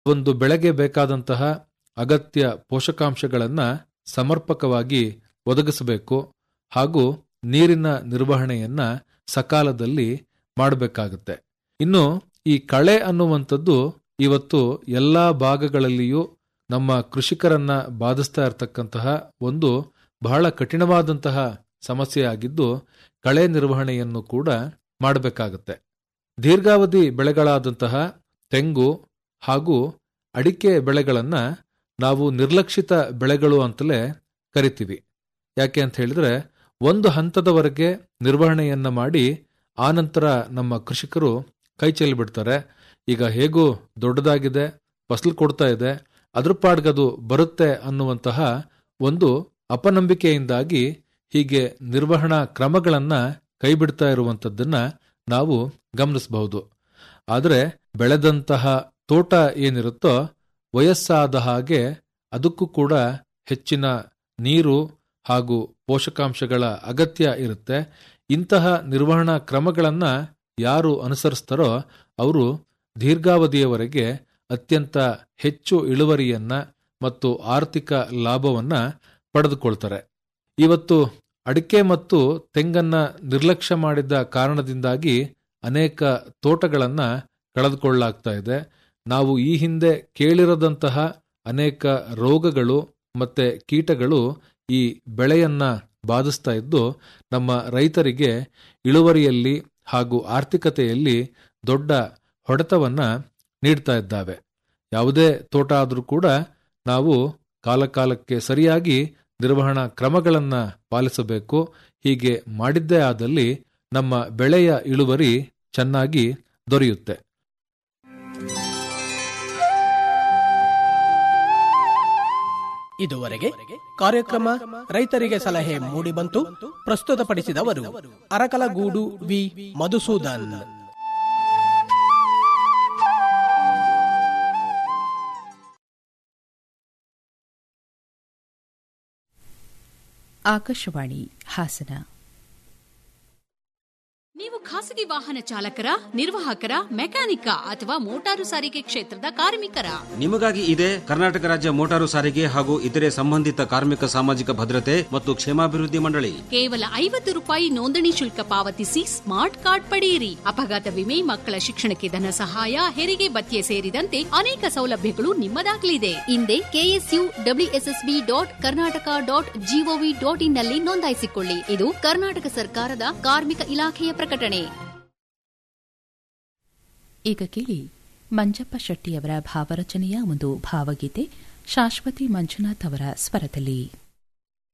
ಒಂದು ಬೆಳೆಗೆ ಬೇಕಾದಂತಹ ಅಗತ್ಯ ಪೋಷಕಾಂಶಗಳನ್ನ ಸಮರ್ಪಕವಾಗಿ ಒದಗಿಸಬೇಕು ಹಾಗೂ ನೀರಿನ ನಿರ್ವಹಣೆಯನ್ನ ಸಕಾಲದಲ್ಲಿ ಮಾಡಬೇಕಾಗುತ್ತೆ ಇನ್ನು ಈ ಕಳೆ ಅನ್ನುವಂಥದ್ದು ಇವತ್ತು ಎಲ್ಲಾ ಭಾಗಗಳಲ್ಲಿಯೂ ನಮ್ಮ ಕೃಷಿಕರನ್ನ ಬಾಧಿಸ್ತಾ ಇರತಕ್ಕಂತಹ ಒಂದು ಬಹಳ ಕಠಿಣವಾದಂತಹ ಸಮಸ್ಯೆಯಾಗಿದ್ದು ಕಳೆ ನಿರ್ವಹಣೆಯನ್ನು ಕೂಡ ಮಾಡಬೇಕಾಗುತ್ತೆ ದೀರ್ಘಾವಧಿ ಬೆಳೆಗಳಾದಂತಹ ತೆಂಗು ಹಾಗೂ ಅಡಿಕೆ ಬೆಳೆಗಳನ್ನ ನಾವು ನಿರ್ಲಕ್ಷಿತ ಬೆಳೆಗಳು ಅಂತಲೇ ಕರಿತೀವಿ ಯಾಕೆ ಅಂತ ಹೇಳಿದ್ರೆ ಒಂದು ಹಂತದವರೆಗೆ ನಿರ್ವಹಣೆಯನ್ನ ಮಾಡಿ ಆನಂತರ ನಮ್ಮ ಕೃಷಿಕರು ಕೈ ಚೆಲ್ಲಿಬಿಡ್ತಾರೆ ಈಗ ಹೇಗೂ ದೊಡ್ಡದಾಗಿದೆ ಫಸಲು ಕೊಡ್ತಾ ಇದೆ ಅದ್ರ ಪಾಡ್ಗದು ಬರುತ್ತೆ ಅನ್ನುವಂತಹ ಒಂದು ಅಪನಂಬಿಕೆಯಿಂದಾಗಿ ಹೀಗೆ ನಿರ್ವಹಣಾ ಕ್ರಮಗಳನ್ನ ಕೈಬಿಡ್ತಾ ಇರುವಂತದ್ದನ್ನ ನಾವು ಗಮನಿಸಬಹುದು ಆದರೆ ಬೆಳೆದಂತಹ ತೋಟ ಏನಿರುತ್ತೋ ವಯಸ್ಸಾದ ಹಾಗೆ ಅದಕ್ಕೂ ಕೂಡ ಹೆಚ್ಚಿನ ನೀರು ಹಾಗೂ ಪೋಷಕಾಂಶಗಳ ಅಗತ್ಯ ಇರುತ್ತೆ ಇಂತಹ ನಿರ್ವಹಣಾ ಕ್ರಮಗಳನ್ನ ಯಾರು ಅನುಸರಿಸ್ತಾರೋ ಅವರು ದೀರ್ಘಾವಧಿಯವರೆಗೆ ಅತ್ಯಂತ ಹೆಚ್ಚು ಇಳುವರಿಯನ್ನ ಮತ್ತು ಆರ್ಥಿಕ ಲಾಭವನ್ನ ಪಡೆದುಕೊಳ್ತಾರೆ ಇವತ್ತು ಅಡಿಕೆ ಮತ್ತು ತೆಂಗನ್ನ ನಿರ್ಲಕ್ಷ್ಯ ಮಾಡಿದ ಕಾರಣದಿಂದಾಗಿ ಅನೇಕ ತೋಟಗಳನ್ನ ಕಳೆದುಕೊಳ್ಳಲಾಗ್ತಾ ಇದೆ ನಾವು ಈ ಹಿಂದೆ ಕೇಳಿರದಂತಹ ಅನೇಕ ರೋಗಗಳು ಮತ್ತೆ ಕೀಟಗಳು ಈ ಬೆಳೆಯನ್ನ ಬಾಧಿಸ್ತಾ ಇದ್ದು ನಮ್ಮ ರೈತರಿಗೆ ಇಳುವರಿಯಲ್ಲಿ ಹಾಗೂ ಆರ್ಥಿಕತೆಯಲ್ಲಿ ದೊಡ್ಡ ಹೊಡೆತವನ್ನ ನೀಡ್ತಾ ಇದ್ದಾವೆ ಯಾವುದೇ ತೋಟ ಆದರೂ ಕೂಡ ನಾವು ಕಾಲಕಾಲಕ್ಕೆ ಸರಿಯಾಗಿ ನಿರ್ವಹಣಾ ಕ್ರಮಗಳನ್ನ ಪಾಲಿಸಬೇಕು ಹೀಗೆ ಮಾಡಿದ್ದೇ ಆದಲ್ಲಿ ನಮ್ಮ ಬೆಳೆಯ ಇಳುವರಿ ಚೆನ್ನಾಗಿ ದೊರೆಯುತ್ತೆ ಇದುವರೆಗೆ ಕಾರ್ಯಕ್ರಮ ರೈತರಿಗೆ ಸಲಹೆ ಮೂಡಿಬಂತು ಪ್ರಸ್ತುತಪಡಿಸಿದವರು ಅರಕಲಗೂಡು ವಿ ಮಧುಸೂದನ್ ಆಕಾಶವಾಣಿ ಹಾಸನ ನೀವು ಖಾಸಗಿ ವಾಹನ ಚಾಲಕರ ನಿರ್ವಾಹಕರ ಮೆಕ್ಯಾನಿಕ ಅಥವಾ ಮೋಟಾರು ಸಾರಿಗೆ ಕ್ಷೇತ್ರದ ಕಾರ್ಮಿಕರ ನಿಮಗಾಗಿ ಇದೆ ಕರ್ನಾಟಕ ರಾಜ್ಯ ಮೋಟಾರು ಸಾರಿಗೆ ಹಾಗೂ ಇತರೆ ಸಂಬಂಧಿತ ಕಾರ್ಮಿಕ ಸಾಮಾಜಿಕ ಭದ್ರತೆ ಮತ್ತು ಕ್ಷೇಮಾಭಿವೃದ್ಧಿ ಮಂಡಳಿ ಕೇವಲ ಐವತ್ತು ರೂಪಾಯಿ ನೋಂದಣಿ ಶುಲ್ಕ ಪಾವತಿಸಿ ಸ್ಮಾರ್ಟ್ ಕಾರ್ಡ್ ಪಡೆಯಿರಿ ಅಪಘಾತ ವಿಮೆ ಮಕ್ಕಳ ಶಿಕ್ಷಣಕ್ಕೆ ಧನ ಸಹಾಯ ಹೆರಿಗೆ ಭತ್ಯೆ ಸೇರಿದಂತೆ ಅನೇಕ ಸೌಲಭ್ಯಗಳು ನಿಮ್ಮದಾಗಲಿದೆ ಹಿಂದೆ KSU WSSB dot Karnataka dot gov dot in ನಲ್ಲಿ ನೋಂದಾಯಿಸಿಕೊಳ್ಳಿ ಇದು ಕರ್ನಾಟಕ ಸರ್ಕಾರದ ಕಾರ್ಮಿಕ ಇಲಾಖೆಯ ಪ್ರಕಟಣೆ ಈಗ ಕೇಳಿ ಮಂಜಪ್ಪ ಶೆಟ್ಟಿಯವರ ಭಾವರಚನೆಯ ಒಂದು ಭಾವಗೀತೆ ಶಾಶ್ವತಿ ಮಂಜುನಾಥ್ ಅವರ ಸ್ವರದಲ್ಲಿ